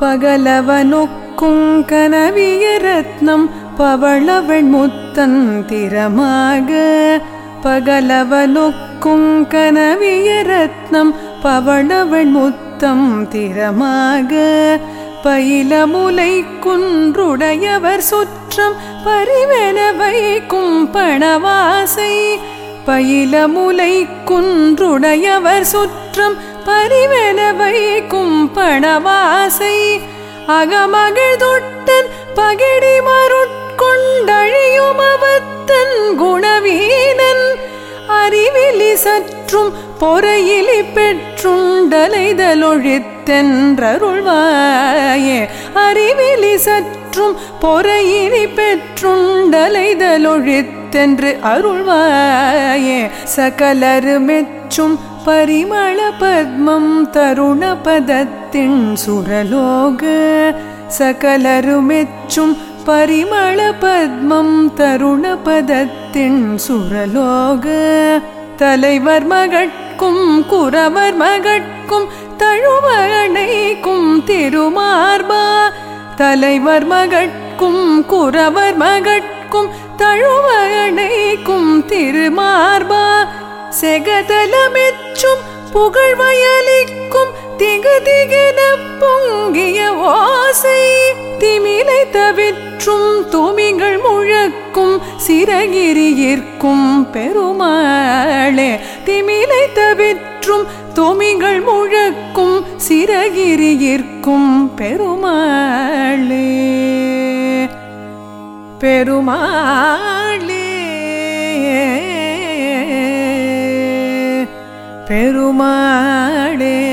பகலவனொக்கும் கனவிய ரத்னம் பவளவள் முத்தன் திறமாக பகலவனொக்கும் கனவிய ரத்னம் பவளவள் முத்தம் திறமாக பயிலமுலை குன்றுடையவர் சுற்றம் பரிவென வைக்கும் பணவாசை பயிலமுலை குன்றுடையவர் சுற்றம் பரிவென வைக்கும் பணவாசை அகமகள் தொட்டன் பகிடி மருட்கொண்டழியும் அவத்தன் குணவீனன் அறிவிலி சற்றும் பொறையிலி பெற்றுண்டலைதலொழித்தென்றருள்வாயே அறிவிலி சற்றும் பொறையிலி பெற்றுண்டலைதலொழித்தென்று அருள்வாயே சகலரு மெச்சும் பரிமள பத்மம் தருண பதத்தின் சுரலோக சகலரு மெச்சும் பரிமள பத்மம் தருண பதத்தின் சுரலோக தலைவர் மகட்கும் குறவர் மகட்கும் தழுவணைக்கும் திருமார்பா தலைவர் மகட்கும் குறவர் மகட்கும் தழுவணைக்கும் திருமார்பா செகதலமெச்சும் புகழ்வயலிக்கும் திகு திகென பொங்கிய ஓசை திமிலை தவிற்றும் துமிகள் முழக்கும் சிறகிரியிற்கும் பெருமாளே திமிலை தவிற்றும் துமிகள் முழக்கும் சிறகிரியிற்கும் பெருமாளே பெருமாளே பெருமாளே